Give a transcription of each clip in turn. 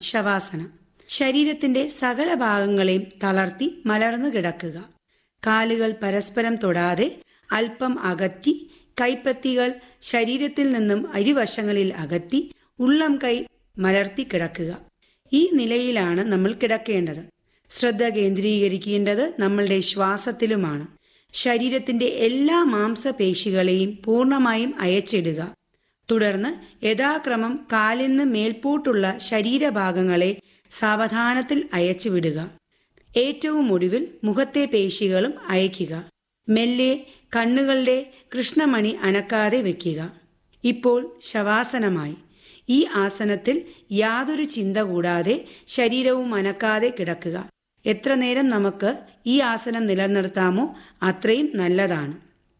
ശവാസനം ശരീരത്തിന്റെ സകല ഭാഗങ്ങളെയും തളർത്തി മലർന്നു കിടക്കുക കാലുകൾ പരസ്പരം തൊടാതെ അല്പം അകറ്റി കൈപ്പത്തികൾ ശരീരത്തിൽ നിന്നും അരിവശങ്ങളിൽ അകറ്റി ഉള്ളം കൈ മലർത്തി കിടക്കുക ഈ നിലയിലാണ് നമ്മൾ കിടക്കേണ്ടത് ശ്രദ്ധ കേന്ദ്രീകരിക്കേണ്ടത് നമ്മളുടെ ശ്വാസത്തിലുമാണ് ശരീരത്തിന്റെ എല്ലാ മാംസപേശികളെയും പൂർണ്ണമായും അയച്ചിടുക തുടർന്ന് യഥാക്രമം കാലിന് മേൽപോട്ടുള്ള ശരീരഭാഗങ്ങളെ സാവധാനത്തിൽ അയച്ചുവിടുക ഏറ്റവും ഒടുവിൽ മുഖത്തെ പേശികളും അയക്കുക മെല്ലെ കണ്ണുകളുടെ കൃഷ്ണമണി അനക്കാതെ വെക്കുക ഇപ്പോൾ ശവാസനമായി ഈ ആസനത്തിൽ യാതൊരു ചിന്ത കൂടാതെ ശരീരവും അനക്കാതെ കിടക്കുക എത്ര നേരം നമുക്ക് ഈ ആസനം നിലനിർത്താമോ അത്രയും നല്ലതാണ്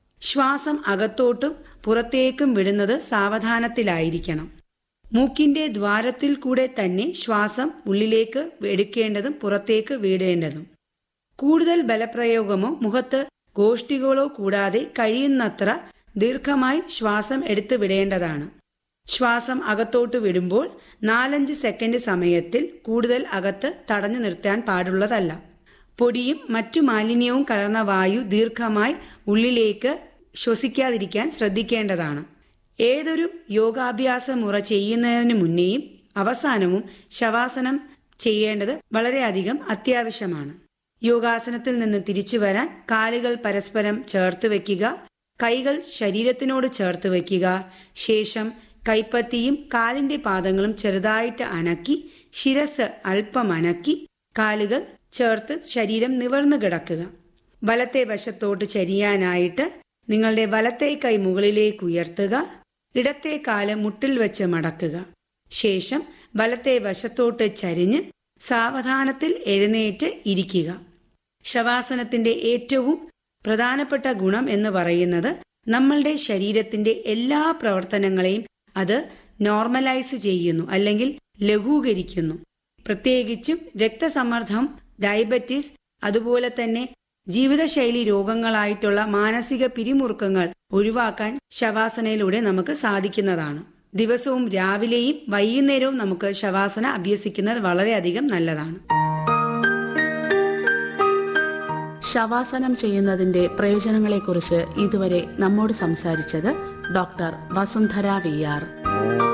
ശ്വാസം അകത്തോട്ടും പുറത്തേക്കും വിടുന്നത് സാവധാനത്തിലായിരിക്കണം മൂക്കിന്റെ ദ്വാരത്തിൽ കൂടെ തന്നെ ശ്വാസം ഉള്ളിലേക്ക് എടുക്കേണ്ടതും പുറത്തേക്ക് വിടേണ്ടതും കൂടുതൽ ബലപ്രയോഗമോ മുഖത്ത് ഗോഷ്ഠികളോ കൂടാതെ കഴിയുന്നത്ര ദീർഘമായി ശ്വാസം എടുത്തു വിടേണ്ടതാണ് ശ്വാസം അകത്തോട്ട് വിടുമ്പോൾ നാലഞ്ച് സെക്കൻഡ് സമയത്തിൽ കൂടുതൽ അകത്ത് തടഞ്ഞു നിർത്താൻ പാടുള്ളതല്ല പൊടിയും മറ്റു മാലിന്യവും കലർന്ന വായു ദീർഘമായി ഉള്ളിലേക്ക് ശ്വസിക്കാതിരിക്കാൻ ശ്രദ്ധിക്കേണ്ടതാണ് ഏതൊരു യോഗാഭ്യാസ മുറ ചെയ്യുന്നതിന് മുന്നേയും അവസാനവും ശവാസനം ചെയ്യേണ്ടത് വളരെയധികം അത്യാവശ്യമാണ് യോഗാസനത്തിൽ നിന്ന് തിരിച്ചു വരാൻ കാലുകൾ പരസ്പരം ചേർത്ത് വയ്ക്കുക കൈകൾ ശരീരത്തിനോട് ചേർത്ത് വയ്ക്കുക ശേഷം കൈപ്പത്തിയും കാലിന്റെ പാദങ്ങളും ചെറുതായിട്ട് അനക്കി ശിരസ് അല്പം അനക്കി കാലുകൾ ചേർത്ത് ശരീരം നിവർന്നു കിടക്കുക വലത്തെ വശത്തോട്ട് ചരിയാനായിട്ട് നിങ്ങളുടെ വലത്തെ കൈ മുകളിലേക്ക് ഉയർത്തുക ഇടത്തെ കാല് മുട്ടിൽ വെച്ച് മടക്കുക ശേഷം വലത്തെ വശത്തോട്ട് ചരിഞ്ഞ് സാവധാനത്തിൽ എഴുന്നേറ്റ് ഇരിക്കുക ശവാസനത്തിന്റെ ഏറ്റവും പ്രധാനപ്പെട്ട ഗുണം എന്ന് പറയുന്നത് നമ്മളുടെ ശരീരത്തിന്റെ എല്ലാ പ്രവർത്തനങ്ങളെയും അത് നോർമലൈസ് ചെയ്യുന്നു അല്ലെങ്കിൽ ലഘൂകരിക്കുന്നു പ്രത്യേകിച്ചും രക്തസമ്മർദ്ദം ഡയബറ്റീസ് അതുപോലെ തന്നെ ജീവിതശൈലി രോഗങ്ങളായിട്ടുള്ള മാനസിക പിരിമുറുക്കങ്ങൾ ഒഴിവാക്കാൻ ശവാസനയിലൂടെ നമുക്ക് സാധിക്കുന്നതാണ് ദിവസവും രാവിലെയും വൈകുന്നേരവും നമുക്ക് ശവാസന അഭ്യസിക്കുന്നത് വളരെയധികം നല്ലതാണ് ശവാസനം ചെയ്യുന്നതിന്റെ പ്രയോജനങ്ങളെക്കുറിച്ച് ഇതുവരെ നമ്മോട് സംസാരിച്ചത് ഡോക്ടർ വസുന്ധര വി ആർ